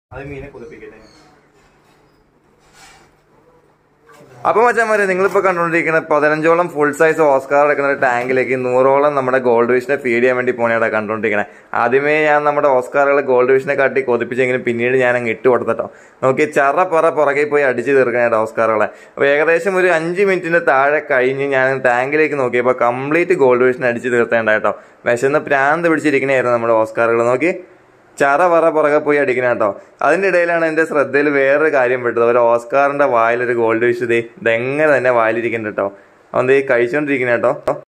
അത് മീനെ കൊതിപ്പിക്കട്ടെ അപ്പൊ മച്ചാമാരെ നിങ്ങളിപ്പോ കണ്ടുകൊണ്ടിരിക്കുന്ന പതിനഞ്ചോളം ഫുൾ സൈസ് ഓസ്കാർ എടുക്കുന്ന ഒരു ടാങ്കിലേക്ക് നൂറോളം നമ്മുടെ ഗോൾഡ് വിഷനെ ഫീഡ് ചെയ്യാൻ വേണ്ടി പോണേടാ കണ്ടുകൊണ്ടിരിക്കണേ ആദ്യമേ ഞാൻ നമ്മുടെ ഓസ്കാറുകളെ ഗോൾഡ് വിഷനെ കാട്ടി കൊതിപ്പിച്ചെങ്കിലും പിന്നീട് ഞാൻ അങ്ങ് ഇട്ട് കൊടുത്തട്ടോ നോക്കി ചറ പറ പുറകെ പോയി അടിച്ചു തീർക്കണേടാ ഓസ്കാറുകളെ അപ്പൊ ഏകദേശം ഒരു അഞ്ച് മിനിറ്റിന്റെ താഴെ കഴിഞ്ഞ് ഞാൻ ടാങ്കിലേക്ക് നോക്കിയപ്പോൾ കംപ്ലീറ്റ് ഗോൾഡ് വിഷനെ അടിച്ചു തീർത്തേണ്ടായിട്ടോ വിശന്ന് പ്രാന്ത് പിടിച്ചിരിക്കണായിരുന്നു നമ്മുടെ ഓസ്കാറുകൾ നോക്കി ചറ പറ പുറകെ പോയി അടിക്കണ കേട്ടോ അതിന്റെ ഇടയിലാണ് എന്റെ ശ്രദ്ധയിൽ വേറൊരു കാര്യം പെട്ടത് ഒരു ഓസ്കാറിന്റെ വായിലൊരു ഗോൾഡ് വിഷ് ഇതേ ഇതെങ്ങനെ തന്നെ വായിലിരിക്കുന്നുണ്ട് കേട്ടോ അവൻ ദേ കഴിച്ചോണ്ടിരിക്കണ കേട്ടോ